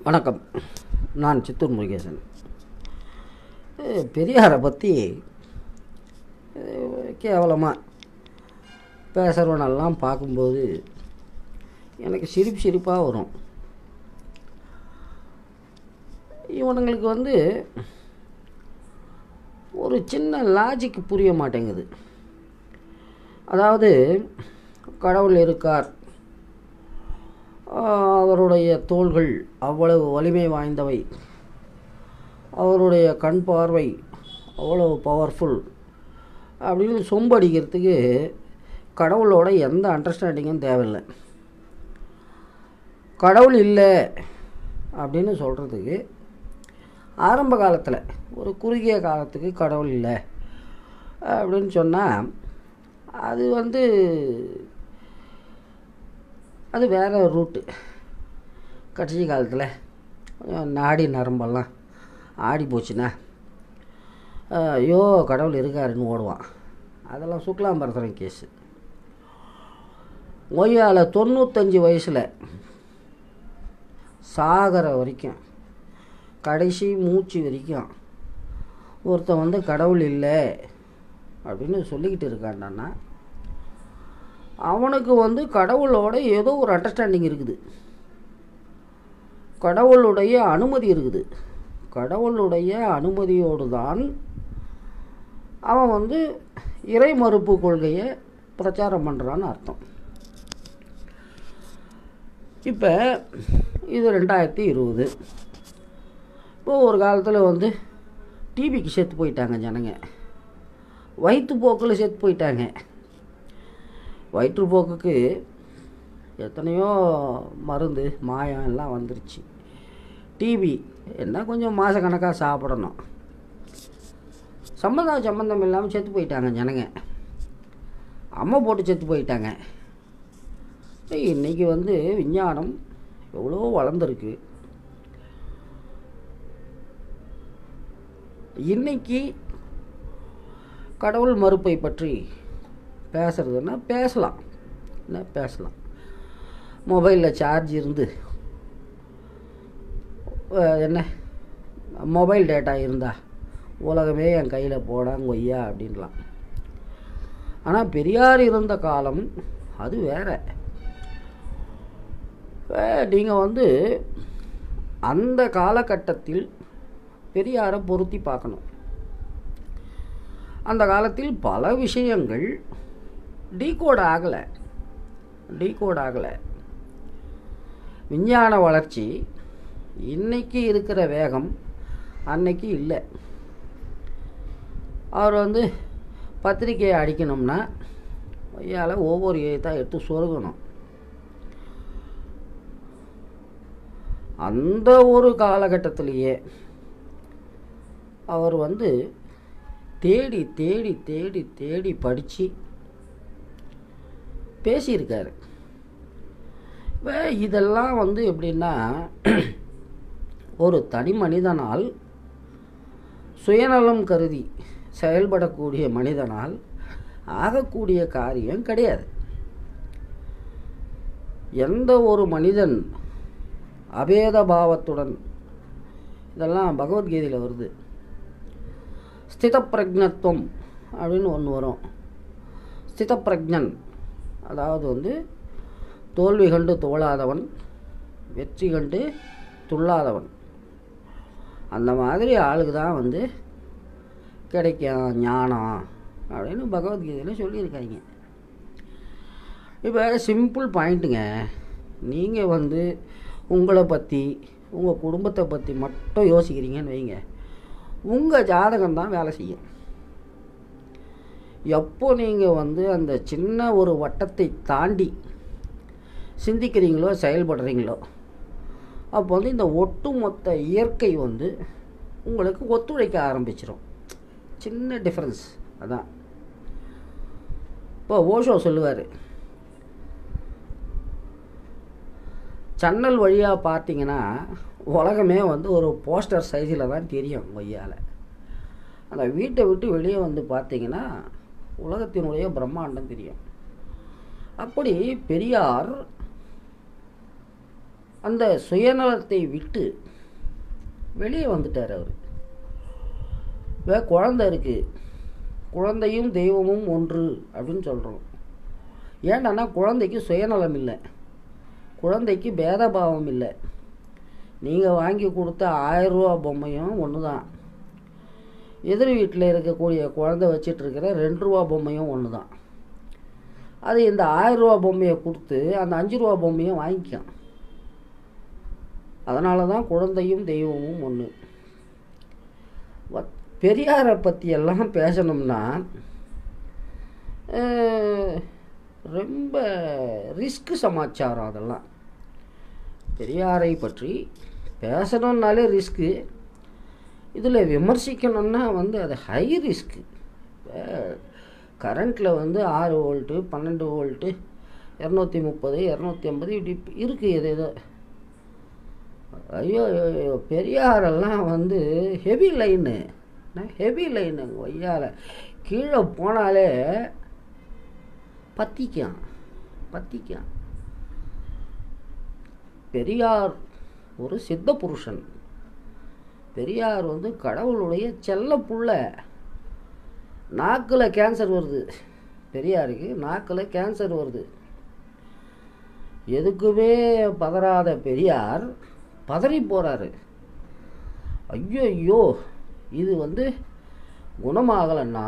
வணக்கம் நான் சித்தூர் முருகேசன் அஹ் பெரியாரை பற்றி கேவலமாக பேசுகிறவனெல்லாம் பார்க்கும்போது எனக்கு சிரிப்பு சிரிப்பாக வரும் இவனுங்களுக்கு வந்து ஒரு சின்ன லாஜிக் புரிய மாட்டேங்குது அதாவது கடவுள் இருக்கார் ஆஹ் அவருடைய தோள்கள் அவ்வளவு வலிமை வாய்ந்தவை அவருடைய கண் பார்வை அவ்வளவு பவர்ஃபுல் அப்படின்னு சொம்படிக்கிறதுக்கு கடவுளோட எந்த அண்டர்ஸ்டாண்டிங்கும் தேவையில்லை கடவுள் இல்லை அப்படின்னு சொல்கிறதுக்கு ஆரம்ப காலத்தில் ஒரு குறுகிய காலத்துக்கு கடவுள் இல்லை அப்படின்னு சொன்னால் அது வந்து அது வேற ரூட்டு கடைசி காலத்தில் கொஞ்சம் நாடி நரம்பெல்லாம் ஆடி போச்சுன்னா அஹ், ஐயோ கடவுள் இருக்காருன்னு ஓடுவான் அதெல்லாம் சுக்லாம்பரத்தனம் கேஸு ஒய்யால தொண்ணூத்தஞ்சு வயசில் சாகிற வரைக்கும் கடைசி மூச்சு வரைக்கும் ஒருத்தன் வந்து கடவுள் இல்லை அப்படின்னு சொல்லிக்கிட்டு இருக்கான்டான்னா அவனுக்கு வந்து கடவுளோட ஏதோ ஒரு அண்டர்ஸ்டாண்டிங் இருக்குது கடவுளுடைய அனுமதி இருக்குது கடவுளுடைய அனுமதியோடு தான் அவன் வந்து இறை மறுப்பு கொள்கையை பிரச்சாரம் பண்ணுறான்னு அர்த்தம் இப்போ இது ரெண்டாயிரத்தி இருபது இப்போ ஒரு காலத்தில் வந்து டிபிக்கு செத்து போயிட்டாங்க ஜனங்க வயிற்றுப்போக்கில் செத்து போயிட்டாங்க வயிற்றுப்போக்குக்கு எத்தனையோ மருந்து மாயம் எல்லாம் வந்துருச்சு டிபி என்ன கொஞ்சம் மாதக்கணக்காக சாப்பிடணும் சம்மந்தம் சம்மந்தம் இல்லாமல் செத்து போயிட்டாங்க ஜனங்க அம்மா போட்டு செத்து போயிட்டாங்க இன்றைக்கி வந்து விஞ்ஞானம் எவ்வளோ வளர்ந்துருக்கு இன்னைக்கு கடவுள் மறுப்பை பற்றி பேசுறதுன்னா பேசலாம் என்ன பேசலாம் மொபைலில் சார்ஜ் இருந்து அஹ், என்ன மொபைல் டேட்டா இருந்தா உலகமே என் கையில் போடாங்க கொய்யா அப்படின்லாம் ஆனால் பெரியார் இருந்த காலம் அது வேற நீங்கள் வந்து அந்த காலகட்டத்தில் பெரியாரை பொருத்தி பார்க்கணும் அந்த காலத்தில் பல விஷயங்கள் டீகோட் ஆகலை டீகோட் ஆகலை விஞ்ஞான வளர்ச்சி இன்னைக்கு இருக்கிற வேகம் அன்னைக்கு இல்லை அவர் வந்து பத்திரிக்கையை அடிக்கணும்னா ஐயால ஒவ்வொரு எழுத்தாக எடுத்து சொருகணும் அந்த ஒரு காலகட்டத்திலேயே அவர் வந்து தேடி தேடி தேடி தேடி படித்து பேசியிருக்காரு இப்போ இதெல்லாம் வந்து எப்படின்னா ஒரு தனி மனிதனால் சுயநலம் கருதி செயல்படக்கூடிய மனிதனால் ஆகக்கூடிய காரியம் கிடையாது எந்த ஒரு மனிதன் அபேத பாவத்துடன் இதெல்லாம் பகவத்கீதையில் வருது ஸ்தித பிரஜத்வம் அப்படின்னு ஒன்று வரும் ஸ்தித பிரஜன் அதாவது வந்து தோல்வி கண்டு தோழாதவன் வெற்றி கண்டு துள்ளாதவன் அந்த மாதிரி ஆளுக்கு தான் வந்து கிடைக்கும் ஞானம் அப்படின்னு பகவத்கீதையில் சொல்லியிருக்காங்க இப்போ சிம்பிள் பாயிண்ட்டுங்க நீங்கள் வந்து உங்களை பற்றி உங்கள் குடும்பத்தை பற்றி மட்டும் யோசிக்கிறீங்கன்னு வைங்க உங்கள் ஜாதகம் தான் வேலை செய்யும் எப்போ நீங்கள் வந்து அந்த சின்ன ஒரு வட்டத்தை தாண்டி சிந்திக்கிறீங்களோ செயல்படுறீங்களோ அப்போ வந்து இந்த ஒட்டுமொத்த இயற்கை வந்து உங்களுக்கு ஒத்துழைக்க ஆரம்பிச்சிடும் சின்ன டிஃப்ரென்ஸ் அதான் இப்போ ஓஷோ சொல்லுவார் ஜன்னல் வழியாக பார்த்தீங்கன்னா உலகமே வந்து ஒரு போஸ்டர் சைஸில் தான் தெரியும் கொய்யால் அந்த வீட்டை விட்டு வெளியே வந்து பார்த்தீங்கன்னா உலகத்தினுடைய பிரம்மாண்டம் தெரியும் அப்படி பெரியார் அந்த சுயநலத்தை விட்டு வெளியே வந்துட்டார் அவர் வே குழந்தை இருக்குது குழந்தையும் தெய்வமும் ஒன்று அப்படின்னு சொல்கிறோம் ஏன்டான்னா குழந்தைக்கு சுயநலம் இல்லை குழந்தைக்கு பேதபாவம் இல்லை நீங்கள் வாங்கி கொடுத்த ஆயிரரூவா பொம்மையும் ஒன்று தான் எதிர் வீட்டில் இருக்கக்கூடிய குழந்தை வச்சிட்டு இருக்கிற ரெண்டு ரூபா பொம்மையும் ஒன்று தான் அது இந்த ஆயிரரூவா பொம்மையை கொடுத்து அந்த அஞ்சு ரூபா பொம்மையும் வாங்கிக்கும் அதனால தான் குழந்தையும் தெய்வமும் ஒன்று பெரியாரை பற்றி எல்லாம் பேசணும்னா அஹ், ரொம்ப ரிஸ்க் சமாச்சாரம் அதெல்லாம் பெரியாரை பற்றி பேசணுன்னாலே ரிஸ்க்கு இதில் விமர்சிக்கணும்னா வந்து அது ஹை ரிஸ்க்கு கரண்ட்டில் வந்து ஆறு வோல்ட்டு பன்னெண்டு வோல்ட்டு இரநூத்தி முப்பது இரநூத்தி ஐம்பது இப்படி இருக்குது எது ஏதோ ஐயோ ஐயோ, ஐயோ, பெரியாரெல்லாம் வந்து ஹெவி லைனு ஹெவி லைனு ஒய்யால கீழே போனாலே பத்திக்கான் பத்திக்கான் பெரியார் ஒரு சித்த புருஷன் பெரியார் வந்து கடவுளுடைய செல்ல புள்ள நாக்கில் கேன்சர் வருது பெரியாருக்கு நாக்கில் கேன்சர் வருது எதுக்குமே பதறாத பெரியார் பதறி போகிறாரு ஐயோ ஐயோ இது வந்து குணமாகலைன்னா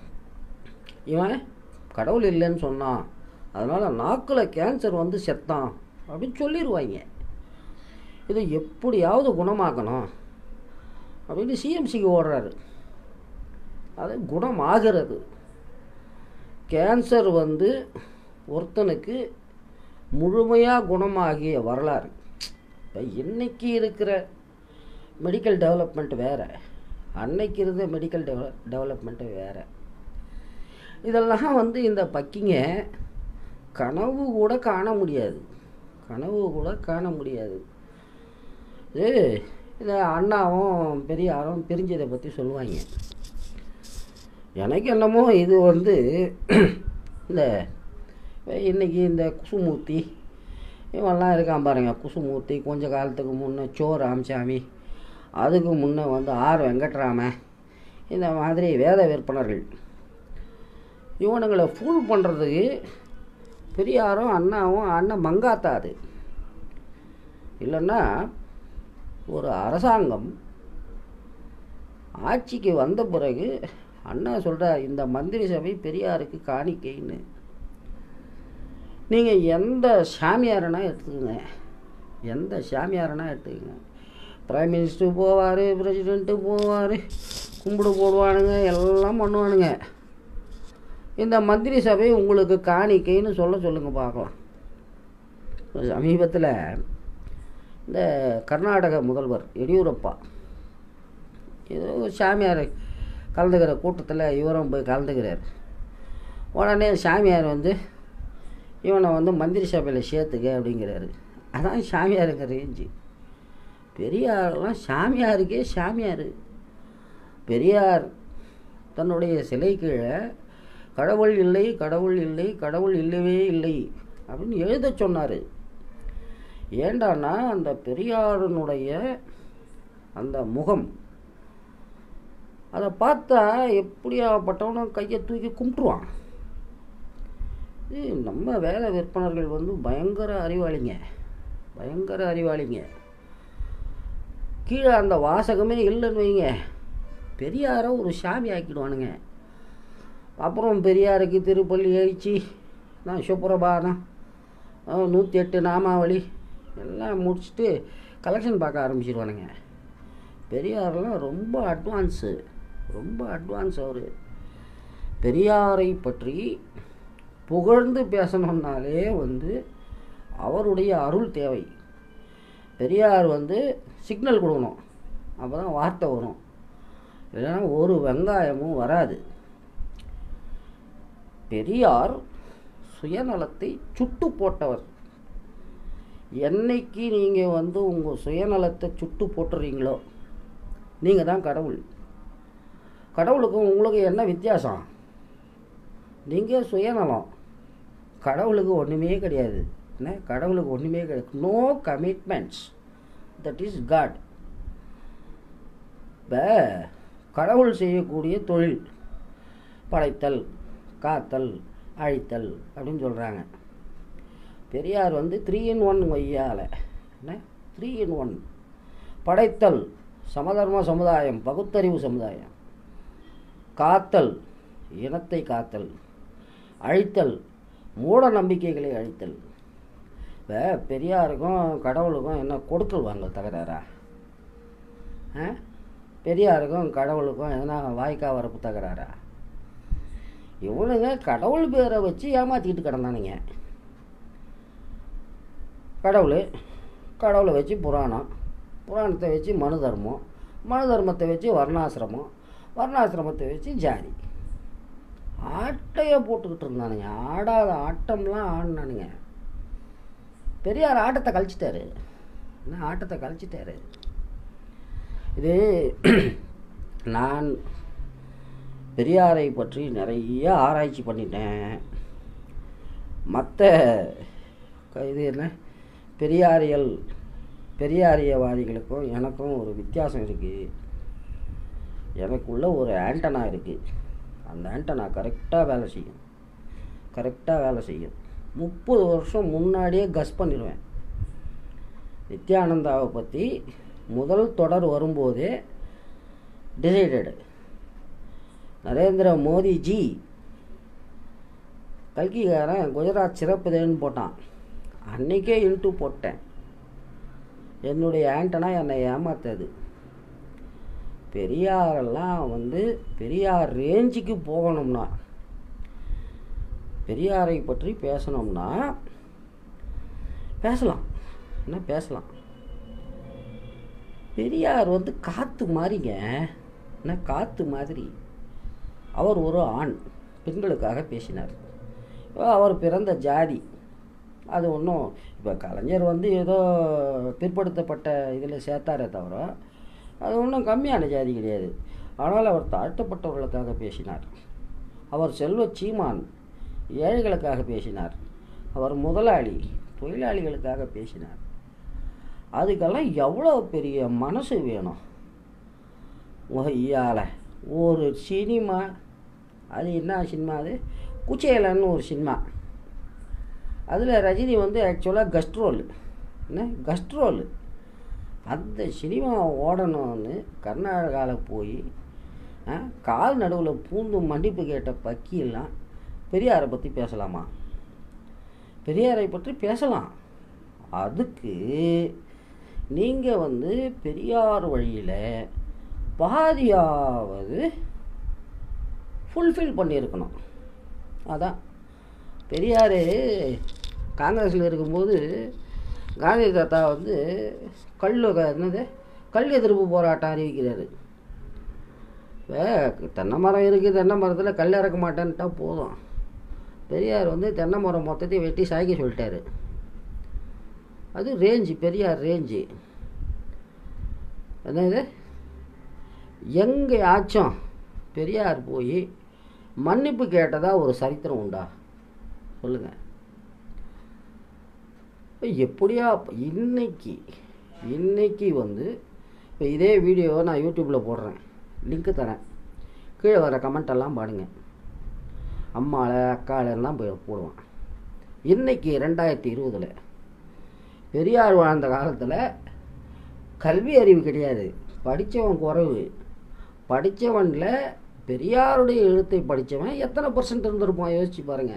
இவன் கடவுள் இல்லைன்னு சொன்னான் அதனால் நாக்கில் கேன்சர் வந்து செத்தான் அப்படின்னு சொல்லிடுவாங்க இதை எப்படியாவது குணமாக்கணும் அப்படின்னு சிஎம்சிக்கு ஓடுறாரு அது குணமாகிறது கேன்சர் வந்து ஒருத்தனுக்கு முழுமையாக குணமாகிய வரலாறு இப்போ இன்னைக்கு இருக்கிற மெடிக்கல் டெவலப்மெண்ட் வேறு அன்னைக்கு இருந்த மெடிக்கல் டெவல டெவலப்மெண்ட்டு வேறு இதெல்லாம் வந்து இந்த பக்கிங்க கனவு கூட காண முடியாது கனவு கூட காண முடியாது இது இந்த அண்ணாவும் பெரியாரும் பிரிஞ்சதை பற்றி சொல்லுவாங்க எனக்கு என்னமோ இது வந்து இந்த இன்னைக்கு இந்த குசுமூர்த்தி இவெல்லாம் இருக்கான் பாருங்க குசுமூர்த்தி கொஞ்ச காலத்துக்கு முன்னே சோ ராமசாமி அதுக்கு முன்னே வந்து ஆர் வெங்கட்ராமன் இந்த மாதிரி வேத விற்பனர்கள் இவனுங்களை ஃபூல் பண்ணுறதுக்கு பெரியாரும் அண்ணாவும் அண்ணன் மங்காத்தா அது இல்லைன்னா ஒரு அரசாங்கம் ஆட்சிக்கு வந்த பிறகு அண்ணா சொல்கிறார் இந்த மந்திரி சபை பெரியாருக்கு காணிக்கைன்னு நீங்கள் எந்த சாமியாரனா எடுத்துக்கோங்க எந்த சாமியாரனா எடுத்துக்கோங்க பிரைம் மினிஸ்டர் போவார் பிரசிடெண்ட்டு போவார் கும்பிடு போடுவானுங்க எல்லாம் பண்ணுவானுங்க இந்த மந்திரி சபை உங்களுக்கு காணிக்கைன்னு சொல்ல சொல்லுங்கள் பார்க்கலாம் சமீபத்தில் இந்த கர்நாடக முதல்வர் எடியூரப்பா ஏதோ ஒரு சாமியார் கலந்துக்கிற கூட்டத்தில் இவரும் போய் கலந்துக்கிறார் உடனே சாமியார் வந்து இவனை வந்து மந்திரி சபையில் சேர்த்துக்க அப்படிங்கிறாரு அதான் சாமியாருங்க ரேஞ்சு பெரியாரெல்லாம் சாமியாருக்கே சாமியார் பெரியார் தன்னுடைய சிலை கீழே கடவுள் இல்லை கடவுள் இல்லை கடவுள் இல்லவே இல்லை அப்படின்னு எழுத சொன்னார் ஏண்டான்னா அந்த பெரியாரனுடைய அந்த முகம் அதை பார்த்தா எப்படியாப்பட்டவனும் கையை தூக்கி கும்பிட்டுருவான் இது நம்ம வேலை விற்பனர்கள் வந்து பயங்கர அறிவாளிங்க பயங்கர அறிவாளிங்க கீழே அந்த வாசகமே இல்லைன்னு வைங்க பெரியாரை ஒரு சாமி ஆக்கிடுவானுங்க அப்புறம் பெரியாருக்கு திருப்பள்ளி எழுச்சி நான் சுப்ரபாதம் நூற்றி எட்டு நாமாவளி எல்லாம் முடிச்சுட்டு கலெக்ஷன் பார்க்க ஆரம்பிச்சிருவானுங்க பெரியாரெலாம் ரொம்ப அட்வான்ஸு ரொம்ப அட்வான்ஸ் அவர் பெரியாரை பற்றி புகழ்ந்து பேசணுன்னாலே வந்து அவருடைய அருள் தேவை பெரியார் வந்து சிக்னல் கொடுக்கணும் அப்போ தான் வார்த்தை வரும் இல்லைன்னா ஒரு வெங்காயமும் வராது பெரியார் சுயநலத்தை சுட்டு போட்டவர் என்னைக்கு நீங்கள் வந்து உங்கள் சுயநலத்தை சுட்டு போட்டுறீங்களோ நீங்கள் தான் கடவுள் கடவுளுக்கும் உங்களுக்கு என்ன வித்தியாசம் நீங்கள் சுயநலம் கடவுளுக்கு ஒன்றுமே கிடையாது என்ன கடவுளுக்கு ஒன்றுமே கிடையாது no commitments that is God இப்போ கடவுள் செய்யக்கூடிய தொழில் படைத்தல் காத்தல் அழித்தல் அப்படின்னு சொல்கிறாங்க பெரியார் வந்து த்ரீ இன் ஒன் வையால என்ன த்ரீ இன் ஒன் படைத்தல் சமதர்ம சமுதாயம் பகுத்தறிவு சமுதாயம் காத்தல் இனத்தை காத்தல் அழித்தல் மூட நம்பிக்கைகளை அழித்தல் இப்போ பெரியாருக்கும் கடவுளுக்கும் என்ன கொடுக்கல் வாங்கல் தகராறா ஆ பெரியாருக்கும் கடவுளுக்கும் எதனா வாய்க்கா வரப்பு தகராறா இவனுங்க கடவுள் பேரை வச்சு ஏமாற்றிக்கிட்டு கிடந்தானுங்க கடவுள் கடவுளை வச்சு புராணம் புராணத்தை வச்சு மனு தர்மம் மனு தர்மத்தை வச்சு வர்ணாசிரமம் வர்ணாசிரமத்தை வச்சு ஜாதி ஆட்டையை போட்டுக்கிட்டு இருந்தானுங்க ஆடாத ஆட்டம்லாம் ஆடினானுங்க பெரியார் ஆட்டத்தை கழிச்சிட்டாரு என்ன ஆட்டத்தை கழிச்சிட்டாரு இது நான் பெரியாரை பற்றி நிறைய ஆராய்ச்சி பண்ணிட்டேன் மற்ற இது என்ன பெரியாரியல் பெரியாரியவாதிகளுக்கும் எனக்கும் ஒரு வித்தியாசம் இருக்குது எனக்குள்ள ஒரு ஆண்டனா இருக்குது அந்த ஆண்டனா கரெக்டாக வேலை செய்யும் கரெக்டாக வேலை செய்யும் முப்பது வருஷம் முன்னாடியே கஸ் பண்ணிடுவேன் நித்யானந்தாவை பற்றி முதல் தொடர் வரும்போதே டிசைடடு நரேந்திர மோடிஜி கல்கிகாரன் குஜராத் சிறப்புதேன்னு போட்டான் அன்னைக்கே இன்ட்டு போட்டேன் என்னுடைய ஆண்டனா என்னை ஏமாத்தது பெரியாரெல்லாம் வந்து பெரியார் ரேஞ்சுக்கு போகணும்னா பெரியாரை பற்றி பேசணும்னா பேசலாம் என்ன பேசலாம் பெரியார் வந்து காற்று மாதிரிங்க என்ன காற்று மாதிரி அவர் ஒரு ஆண் பெண்களுக்காக பேசினார் அவர் பிறந்த ஜாதி அது ஒன்றும் இப்போ கலைஞர் வந்து ஏதோ பிற்படுத்தப்பட்ட இதில் சேர்த்தாரே தவிர அது ஒன்றும் கம்மியான ஜாதி கிடையாது ஆனால் அவர் தாழ்த்தப்பட்டவர்களுக்காக பேசினார் அவர் செல்வ சீமான் ஏழைகளுக்காக பேசினார் அவர் முதலாளி தொழிலாளிகளுக்காக பேசினார் அதுக்கெல்லாம் எவ்வளோ பெரிய மனசு வேணும் ஐயால ஒரு சினிமா அது என்ன சினிமா அது குச்சேலன்னு ஒரு சினிமா அதில் ரஜினி வந்து ஆக்சுவலாக கஸ்ட் ரோல் என்ன கஸ்ட் ரோல் அந்த சினிமா ஓடணும்னு கர்நாடகாவில் போய் ஆ, கால் நடுவில் பூந்து மன்னிப்பு கேட்ட பக்கியெல்லாம் பெரியாரை பற்றி பேசலாமா பெரியாரை பற்றி பேசலாம் அதுக்கு நீங்கள் வந்து பெரியார் வழியில் பாதியாவது ஃபுல்ஃபில் பண்ணியிருக்கணும் அதான் பெரியார் காங்கிரஸில் இருக்கும்போது காந்தி தாத்தா வந்து கல் என்னது கல் எதிர்ப்பு போராட்டம் அறிவிக்கிறாரு இப்போ தென்னை மரம் இருக்குது தென்னை மரத்தில் கல் இறக்க மாட்டேன்ட்டா போதும் பெரியார் வந்து தென்னை மரம் மொத்தத்தையும் வெட்டி சாய்க்க சொல்லிட்டாரு அது ரேஞ்சு பெரியார் ரேஞ்சு என்னது எங்கேயாச்சும் பெரியார் போய் மன்னிப்பு கேட்டதா ஒரு சரித்திரம் உண்டா சொல்லுங்க இப்ப எப்படியா இன்னைக்கு இன்னைக்கு வந்து இப்போ இதே வீடியோவை நான் யூடியூப்பில் போடுறேன் லிங்க்கு தரேன் கீழே வர கமெண்ட் எல்லாம் பாருங்க அம்மால அக்காலெல்லாம் போய் போடுவான் இன்னைக்கு ரெண்டாயிரத்தி இருபதில் பெரியார் வாழ்ந்த காலத்தில் கல்வி அறிவு கிடையாது படித்தவன் குறைவு படித்தவனில் பெரியாருடைய எழுத்தை படித்தவன் எத்தனை பர்சன்ட் இருந்திருப்பான் யோசிச்சு பாருங்க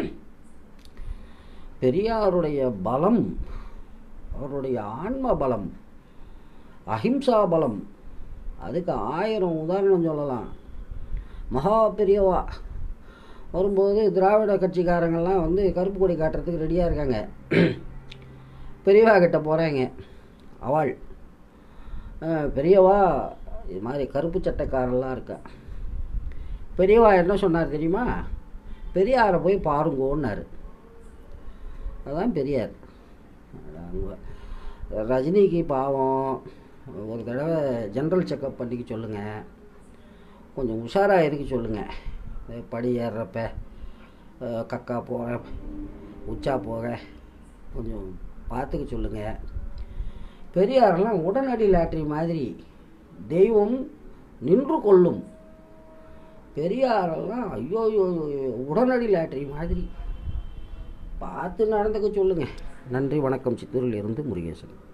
பெரியாருடைய பலம் அவருடைய ஆன்ம பலம் அஹிம்சா பலம் அதுக்கு ஆயிரம் உதாரணம் சொல்லலாம் மகா பெரியவா வரும்போது திராவிட கட்சிக்காரங்கெல்லாம் வந்து கருப்பு கொடி காட்டுறதுக்கு ரெடியாக இருக்காங்க பெரியவா கிட்ட போகிறேங்க அவள் அஹ், பெரியவா இது மாதிரி கருப்பு சட்டைக்காரெல்லாம் இருக்கா பெரியவா என்ன சொன்னார் தெரியுமா பெரியாரை போய் பாருங்கோன்னாரு அதான் பெரியார் அங்க ரஜினிக்கு பாவம் ஒரு தடவை ஜென்ரல் செக்கப் பண்ணிக்க சொல்லுங்கள் கொஞ்சம் உஷாராக இருக்க சொல்லுங்கள் படி ஏறுறப்ப அஹ், கக்கா போக உச்சா போக கொஞ்சம் பார்த்துக்க சொல்லுங்கள் பெரியாரெல்லாம் உடனடி லாட்ரி மாதிரி தெய்வம் நின்று கொள்ளும் பெரியாரெல்லாம் ஐயோ ஐயோ ஐயோ, உடனடி லாட்ரி மாதிரி பார்த்து நடந்துக்க சொல்லுங்கள் நன்றி வணக்கம் சித்தூரில் இருந்து முருகேசன்